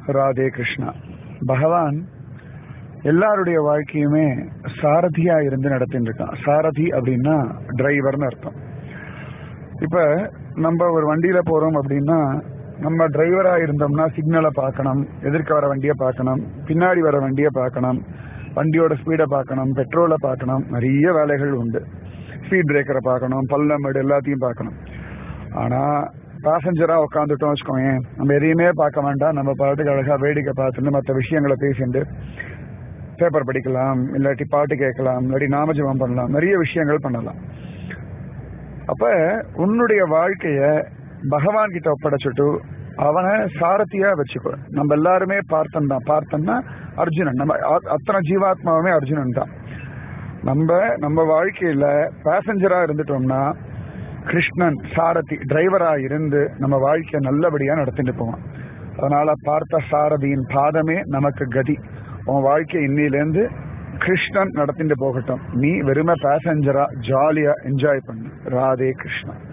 ராதே கிருஷ்ணா பகவான் எல்லாருடைய வாழ்க்கையுமே சாரதியா இருந்து நடத்திட்டு இருக்கான் சாரதி அப்படின்னா டிரைவர்னு அர்த்தம் இப்ப நம்ம ஒரு வண்டியில போறோம் அப்படின்னா நம்ம டிரைவரா இருந்தோம்னா சிக்னலை பார்க்கணும் எதிர்க்க வர வண்டியை பார்க்கணும் பின்னாடி வர வண்டியை பார்க்கணும் வண்டியோட ஸ்பீடை பார்க்கணும் பெட்ரோலை பார்க்கணும் நிறைய வேலைகள் உண்டு ஸ்பீட் பிரேக்கரை பார்க்கணும் பள்ளமேடு எல்லாத்தையும் பார்க்கணும் ஆனா பேசஞ்சரா உட்காந்துட்டோம் வச்சுக்கோங்க நம்ம எதையுமே பார்க்க வேண்டாம் நம்ம பாட்டுக்கு அழகா வேடிக்கை பார்த்துட்டு மற்ற விஷயங்களை பேசிட்டு பேப்பர் படிக்கலாம் இல்லாட்டி பாட்டு கேட்கலாம் இல்லாட்டி நாமஜபம் பண்ணலாம் நிறைய விஷயங்கள் பண்ணலாம் அப்ப உன்னுடைய வாழ்க்கைய பகவான் கிட்ட ஒப்படைச்சிட்டு அவனை சாரதியா வச்சுக்கோ நம்ம எல்லாருமே பார்த்தன் தான் பார்த்தன்னா அர்ஜுனன் நம்ம அ- அத்தனை ஜீவாத்மாவுமே அர்ஜுனன் தான் நம்ம நம்ம வாழ்க்கையில பேசஞ்சரா இருந்துட்டோம்னா கிருஷ்ணன் சாரதி டிரைவரா இருந்து நம்ம வாழ்க்கைய நல்லபடியா நடத்திட்டு போவான் அதனால பார்த்த சாரதியின் பாதமே நமக்கு கதி உன் வாழ்க்கை இன்னிலேருந்து கிருஷ்ணன் நடத்திட்டு போகட்டும் நீ வெறுமை பேசஞ்சரா ஜாலியா என்ஜாய் பண்ணு ராதே கிருஷ்ணா